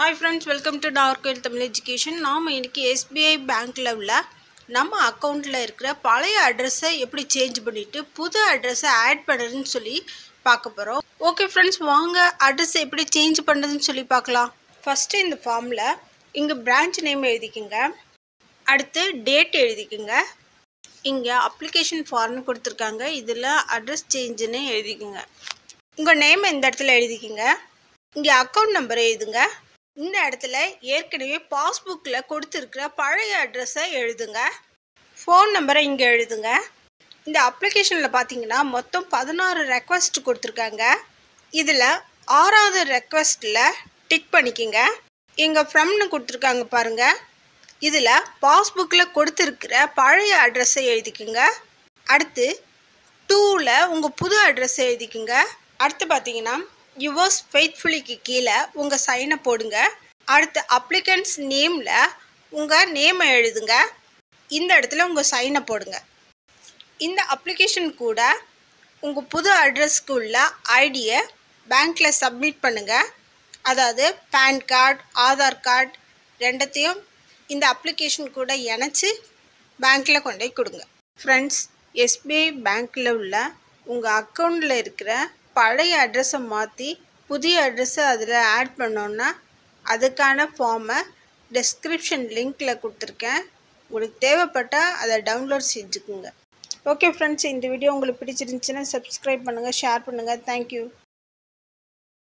hi friends welcome to Nagercoil Tamil education நாம் இன்னைக்கு SBI பேங்க்கில் உள்ள நம்ம அக்கௌண்ட்டில் இருக்கிற பழைய அட்ரஸை எப்படி சேஞ்ச் பண்ணிவிட்டு புது அட்ரஸை ஆட் பண்ணுறதுன்னு சொல்லி பார்க்க போகிறோம் ஓகே ஃப்ரெண்ட்ஸ் வாங்க அட்ரஸ் எப்படி சேஞ்ச் பண்ணுறதுன்னு சொல்லி பார்க்கலாம் ஃபஸ்ட்டு இந்த ஃபார்மில் இங்கே பிரான்ச் நேம் எழுதிக்கோங்க அடுத்து டேட் எழுதிக்கோங்க இங்கே அப்ளிகேஷன் ஃபார்ம்னு கொடுத்துருக்காங்க இதில் அட்ரஸ் சேஞ்சுன்னு எழுதிக்கோங்க உங்கள் நேம் இந்த இடத்துல எழுதிக்கோங்க இங்கே அக்கௌண்ட் நம்பர் எழுதுங்க இந்த இடத்துல ஏற்கனவே பாஸ்புக்கில் கொடுத்துருக்கிற பழைய அட்ரஸை எழுதுங்க ஃபோன் நம்பரை இங்கே எழுதுங்க இந்த அப்ளிகேஷனில் பார்த்தீங்கன்னா மொத்தம் பதினாறு ரெக்வஸ்ட் கொடுத்துருக்காங்க இதில் ஆறாவது ரெக்வஸ்ட்டில் டிக் பண்ணிக்கோங்க இங்கே ஃப்ரம்னு கொடுத்துருக்காங்க பாருங்கள் இதில் பாஸ்புக்கில் கொடுத்துருக்கிற பழைய அட்ரஸை எழுதிக்கோங்க அடுத்து டூவில் உங்கள் புது அட்ரஸை எழுதிக்கோங்க அடுத்து பார்த்தீங்கன்னா யுவர்ஸ் ஃபெய்த்ஃபுல்லிக்கு கீழே உங்கள் சைனை போடுங்க அடுத்து அப்ளிகன்ஸ் நேமில் உங்கள் நேமை எழுதுங்க இந்த இடத்துல உங்கள் சைனை போடுங்க இந்த அப்ளிகேஷன் கூட உங்கள் புது அட்ரஸ்க்கு உள்ள ஐடியை பேங்க்கில் சப்மிட் பண்ணுங்கள் அதாவது பேன் கார்டு ஆதார் கார்டு ரெண்டத்தையும் இந்த அப்ளிகேஷன் கூட இணைச்சி பேங்க்கில் கொண்டு போய் கொடுங்க ஃப்ரெண்ட்ஸ் எஸ்பிஐ பேங்க்கில் உள்ள உங்கள் அக்கௌண்ட்டில் இருக்கிற பழைய அட்ரஸை மாற்றி புதிய அட்ரஸை அதில் ஆட் பண்ணோன்னா அதுக்கான ஃபார்மை டெஸ்கிரிப்ஷன் லிங்க்கில் கொடுத்துருக்கேன் உங்களுக்கு தேவைப்பட்டால் அதை டவுன்லோட் செஞ்சுக்குங்க ஓகே ஃப்ரெண்ட்ஸ் இந்த வீடியோ உங்களுக்கு பிடிச்சிருந்துச்சுன்னா சப்ஸ்கிரைப் பண்ணுங்கள் ஷேர் பண்ணுங்கள் தேங்க்யூ